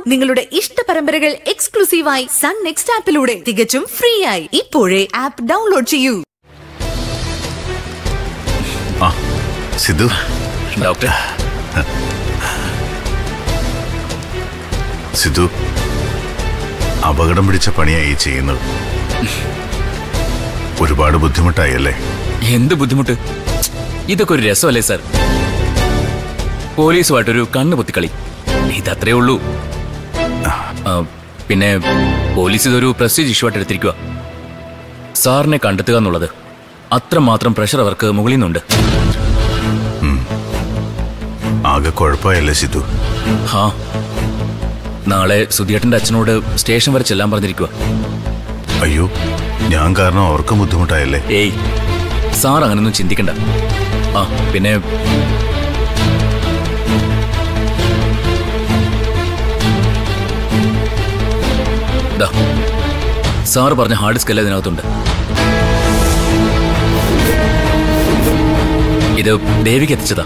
നിങ്ങളുടെ ഇഷ്ട പരമ്പരകൾ എക്സ്ക്ലൂസീവായി സൺ നെക്സ്റ്റ് ആപ്പിലൂടെ തികച്ചും ഫ്രീ ആയി ഇപ്പോഴേ ആപ്പ് ഡൗൺലോഡ് ചെയ്യൂ ആ സിദ്ധു ഡോക്ടർ സിദ്ധു അപകടം പിടിച്ച പണിയായി ചെയ്യുന്നത് ഒരുപാട് ബുദ്ധിമുട്ടായി അല്ലേ എന്ത് ബുദ്ധിമുട്ട് ഇതൊക്കെ ഒരു രസമല്ലേ സാർ പോലീസുമായിട്ടൊരു കണ്ണു പൊത്തിക്കളി ഇതത്രേ ഉള്ളൂ ആ, പിന്നെ പോലീസ് ഇതൊരു പ്രസ്റ്റീജ് ഇഷ്യൂ ആയിട്ട് എടുത്തിരിക്കുക സാറിനെ കണ്ടെത്തുക എന്നുള്ളത് അത്രമാത്രം പ്രഷർ അവർക്ക് മുകളിൽ നിന്നുണ്ട് ആകെ കുഴപ്പമായല്ലേ സിദ്ധു ഹാ നാളെ സുധിയേട്ടന്റെ അച്ഛനോട് സ്റ്റേഷൻ വരെ ചെല്ലാൻ പറഞ്ഞിരിക്കുക അയ്യോ ഞാൻ കാരണം അവർക്കും ബുദ്ധിമുട്ടായല്ലേ ഏയ് സാർ അങ്ങനൊന്നും ചിന്തിക്കണ്ട ആ പിന്നെ ദാ, സാറ് പറഞ്ഞ ഹാർഡ് ഡിസ്ക് എല്ലാം ഇതിനകത്തുണ്ട് ഇത് ദേവിക്ക് എത്തിച്ചതാ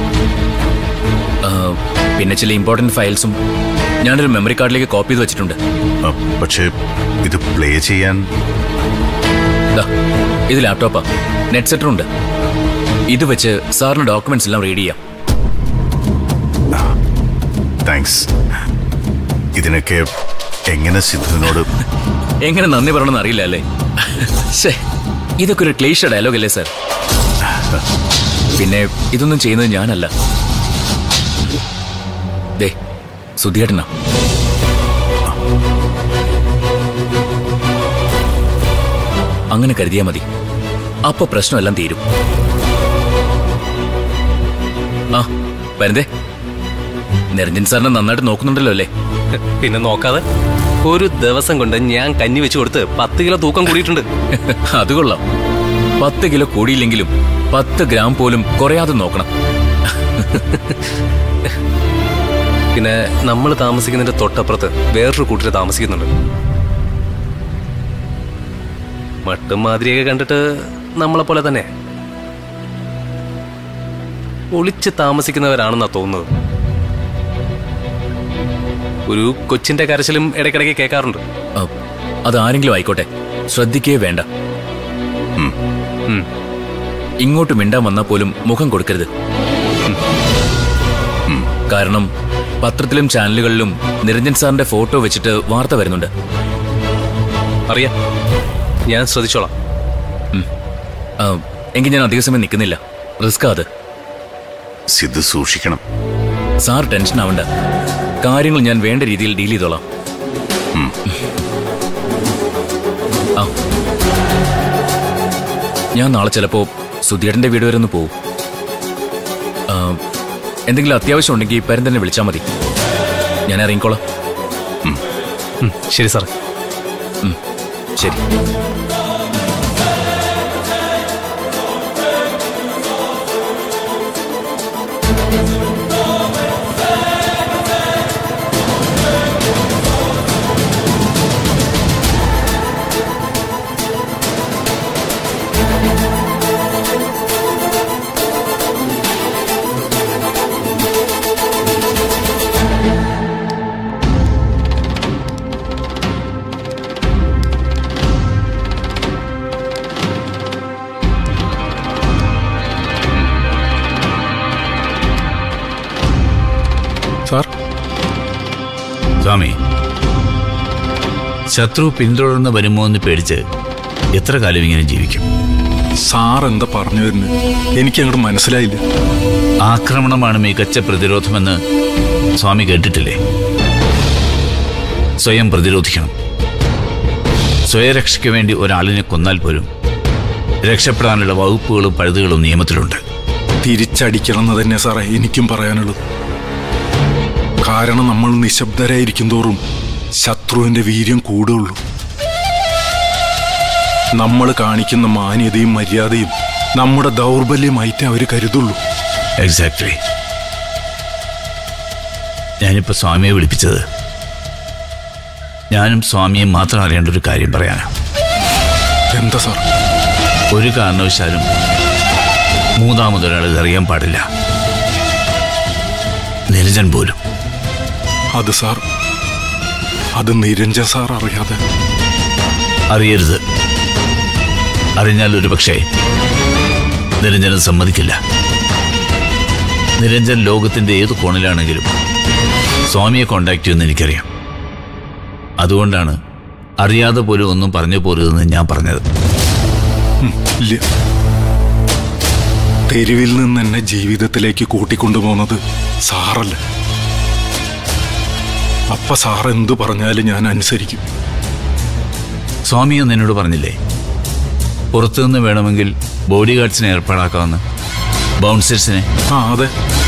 ആ, പിന്നെ ചില ഇമ്പോർട്ടന്റ് ഫയൽസും ഞാനൊരു മെമ്മറി കാർഡിലേക്ക് കോപ്പി ചെയ്ത് വെച്ചിട്ടുണ്ട് ആ, പക്ഷേ ഇത് പ്ലേ ചെയ്യാൻ ദാ, ഇത് ലാപ്ടോപ്പാ നെറ്റ് സെറ്റർ ഉണ്ട് ഇത് വെച്ച് സാറിന് ഡോക്യുമെന്റ്സ് എല്ലാം റീഡ് ചെയ്യാം താങ്ക്സ് ഇതിനൊക്കെ എങ്ങനെ സിദ്ധുവിനോട് എങ്ങനെ നന്ദി പറയണമെന്ന് അറിയില്ല അല്ലേ ശ്ശേ, ഇതൊക്കെ ഒരു ക്ലേശ ഡയലോഗ് അല്ലേ സാർ പിന്നെ ഇതൊന്നും ചെയ്യുന്നത് ഞാനല്ല ദേ സുധിയേട്ടനാ അങ്ങനെ കരുതിയാ മതി അപ്പൊ പ്രശ്നമെല്ലാം തീരും ആ വരുന്നേ നിരഞ്ജൻ സാറിനെ നന്നായിട്ട് നോക്കുന്നുണ്ടല്ലോ അല്ലേ പിന്നെ നോക്കാതെ ഒരു ദിവസം കൊണ്ട് ഞാൻ കഞ്ഞി വെച്ച് കൊടുത്ത് പത്ത് കിലോ തൂക്കം കൂടിയിട്ടുണ്ട് അത് കൊള്ളാം പത്ത് കിലോ കൂടിയില്ലെങ്കിലും പത്ത് ഗ്രാം പോലും കുറയാതെ നോക്കണം പിന്നെ നമ്മൾ താമസിക്കുന്നതിന്റെ തൊട്ടപ്പുറത്ത് വേറൊരു കൂട്ടര് താമസിക്കുന്നുണ്ട് മട്ടും മാതിരിയൊക്കെ കണ്ടിട്ട് നമ്മളെ പോലെ തന്നെ ഒളിച്ച് താമസിക്കുന്നവരാണെന്നാ തോന്നുന്നത് ഒരു കൊച്ചിന്റെ കരച്ചിലും ഇടയ്ക്കിടയ്ക്ക് കേൾക്കാറുണ്ട് ആ, അത് ആരെങ്കിലും ആയിക്കോട്ടെ ശ്രദ്ധിക്കേ വേണ്ട ഉം. ഇങ്ങോട്ട് മിണ്ടാൻ വന്നാൽ പോലും മുഖം കൊടുക്കരുത് ഉം. കാരണം പത്രത്തിലും ചാനലുകളിലും നിരഞ്ജൻ സാറിന്റെ ഫോട്ടോ വെച്ചിട്ട് വാർത്ത വരുന്നുണ്ട് അറിയാം ഞാൻ ശ്രദ്ധിച്ചോളാം ആ, എങ്കിൽ ഞാൻ അധിക സമയം നിൽക്കുന്നില്ല റിസ്ക് അത് സിദ്ധു സൂക്ഷിക്കണം സാർ ടെൻഷൻ ആവണ്ട കാര്യങ്ങൾ ഞാൻ വേണ്ട രീതിയിൽ ഡീൽ ചെയ്തോളാം ആ ഞാൻ നാളെ ചിലപ്പോ സുധിയേട്ടന്റെ വീട് വരെ ഒന്ന് പോവും ആ, എന്തെങ്കിലും അത്യാവശ്യം ഉണ്ടെങ്കിൽ പേരൻ തന്നെ വിളിച്ചാൽ മതി ഞാൻ ഇറങ്ങിക്കോളാം ഉം, ശരി സാർ ശരി സാർ സ്വാമി ശത്രു പിന്തുടർന്ന് വരുമോ എന്ന് പേടിച്ച് എത്ര കാലം ഇങ്ങനെ ജീവിക്കും സാർ എന്താ പറഞ്ഞു വരുന്നത് എനിക്ക് അങ്ങോട്ട് മനസ്സിലായില്ല ആക്രമണമാണ് മികച്ച പ്രതിരോധമെന്ന് സ്വാമി കേട്ടിട്ടില്ലേ സ്വയം പ്രതിരോധിക്കണം സ്വയരക്ഷയ്ക്ക് വേണ്ടി ഒരാളിനെ കൊന്നാൽ പോലും രക്ഷപ്പെടാനുള്ള വകുപ്പുകളും പഴുതുകളും നിയമത്തിലുണ്ട് തിരിച്ചടിക്കണം എന്ന് തന്നെ സാറേ എനിക്കും പറയാനുള്ളത് കാരണം നമ്മൾ നിശബ്ദരായിരിക്കും തോറും ശത്രുവിന്റെ വീര്യം കൂടുള്ളൂ നമ്മൾ കാണിക്കുന്ന മാന്യതയും മര്യാദയും നമ്മുടെ ദൗർബല്യമായിട്ടേ അവർ കരുതുള്ളൂ എക്സാക്ട്ലി ഞാനിപ്പോൾ സ്വാമിയെ വിളിപ്പിച്ചത് ഞാനും സ്വാമിയും മാത്രം അറിയേണ്ട ഒരു കാര്യം പറയാനാണ് എന്താ സാർ ഒരു കാരണവശാലും മൂന്നാമതൊരാൾ ഇതറിയാൻ പാടില്ല നിരഞ്ജൻ പോലും അത് സാർ അത് നിരഞ്ജൻ സാർ അറിയാതെ അറിയരുത് അറിഞ്ഞാൽ ഒരു പക്ഷേ നിരഞ്ജനം സമ്മതിക്കില്ല നിരഞ്ജൻ ലോകത്തിന്റെ ഏത് കോണിലാണെങ്കിലും സ്വാമിയെ കോണ്ടാക്ട് ചെയ്യുമെന്ന് എനിക്കറിയാം അതുകൊണ്ടാണ് അറിയാതെ പോലും ഒന്നും പറഞ്ഞു പോരുതെന്ന് ഞാൻ പറഞ്ഞത് ഇല്ല തെരുവിൽ നിന്ന് എന്നെ ജീവിതത്തിലേക്ക് കൂട്ടിക്കൊണ്ടുപോകുന്നത് സാറല്ല അപ്പ സാർ എന്തു പറഞ്ഞാലും ഞാൻ അനുസരിക്കും സ്വാമി എന്ന് എന്നോട് പറഞ്ഞില്ലേ പുറത്തുനിന്ന് വേണമെങ്കിൽ ബോഡി ഗാർഡ്സിനെ ഏർപ്പാടാക്കാമെന്ന് ബൗൺസേഴ്സിനെ ആ അതെ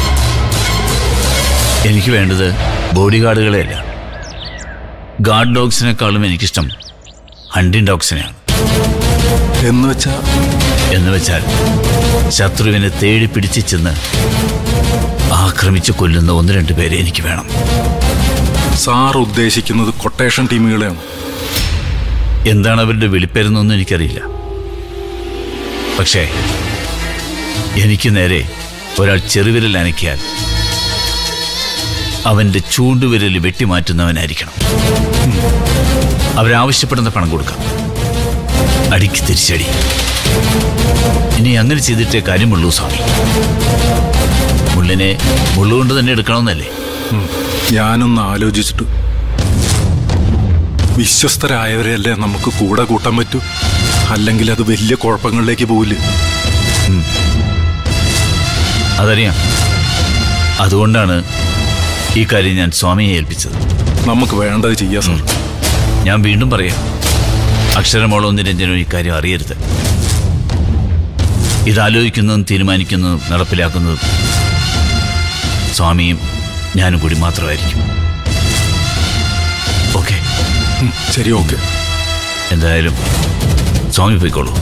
എനിക്ക് വേണ്ടത് ബോഡി ഗാർഡുകളെയല്ല ഗാർഡ് ഡോഗ്സിനേക്കാളും എനിക്കിഷ്ടം ഹണ്ടിങ് ഡോഗ്സിനെയാണ് എന്ന് വെച്ചാ എന്ന് വെച്ചാൽ ശത്രുവിനെ തേടി പിടിച്ച് ചെന്ന് ആക്രമിച്ച് കൊല്ലുന്ന ഒന്ന് രണ്ട് പേരെ എനിക്ക് വേണം സാർ ഉദ്ദേശിക്കുന്നത് കൊട്ടേഷൻ ടീമുകളെയാണ് എന്താണ് അവരുടെ വിളിപ്പേരെന്നൊന്നും എനിക്കറിയില്ല പക്ഷേ എനിക്ക് നേരെ ഒരാൾ ചെറുവിരൽ അനക്കിയാൽ അവന്റെ ചൂണ്ടുവിരൽ വെട്ടിമാറ്റുന്നവനായിരിക്കണം ഉം. അവരാവശ്യപ്പെടുന്ന പണം കൊടുക്കാം അടിക്ക് തിരിച്ചടി ഇനി അങ്ങനെ ചെയ്തിട്ടേ കാര്യമുള്ളൂ സ്വാമി മുള്ളിനെ മുള്ളുകൊണ്ട് തന്നെ എടുക്കണമെന്നല്ലേ ഉം. ഞാനൊന്ന് ആലോചിച്ചിട്ട് വിശ്വസ്തരായവരെയല്ലേ നമുക്ക് കൂടെ കൂട്ടാൻ പറ്റൂ അല്ലെങ്കിൽ അത് വലിയ കുഴപ്പങ്ങളിലേക്ക് പോവില്ലേ അതറിയാം അതുകൊണ്ടാണ് ഈ കാര്യം ഞാൻ സ്വാമിയെ ഏൽപ്പിച്ചത് നമുക്ക് വേണ്ടത് ചെയ്യാം സാർ ഞാൻ വീണ്ടും പറയാം അക്ഷരമോളോ നിരഞ്ജനോ ഇക്കാര്യം അറിയരുത് ഇതാലോചിക്കുന്നതും തീരുമാനിക്കുന്നതും നടപ്പിലാക്കുന്നതും സ്വാമിയും ഞാനും കൂടി മാത്രമായിരിക്കും ഓക്കെ ഉം, ശരി ഓക്കെ എന്തായാലും സ്വാമി പോയിക്കോളൂ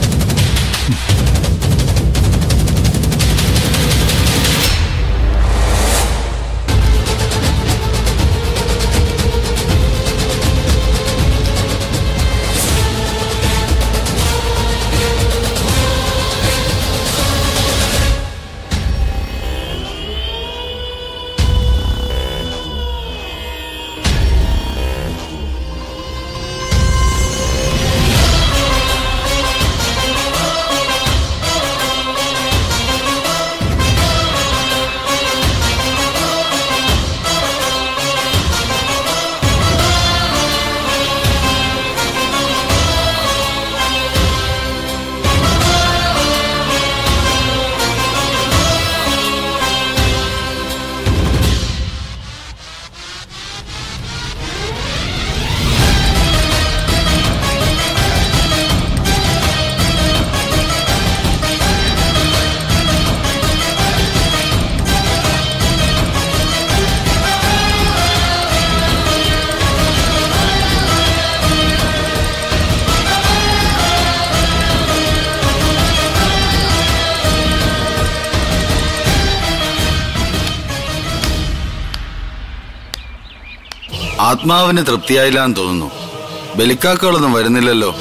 ആത്മാവിന് തൃപ്തിയായില്ലാന്ന് തോന്നുന്നു ബലിക്കാക്കളൊന്നും വരുന്നില്ലല്ലോ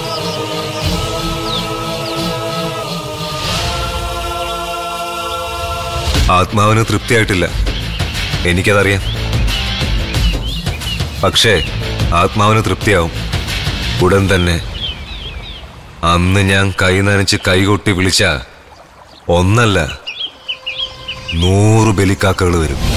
ആത്മാവിന് തൃപ്തിയായിട്ടില്ല എനിക്കതറിയാം പക്ഷേ ആത്മാവിന് തൃപ്തിയാവും ഉടൻ തന്നെ അന്ന് ഞാൻ കൈ നനച്ച് കൈകൊട്ടി വിളിച്ച ഒന്നല്ല നൂറ് ബലിക്കാക്കകൾ വരും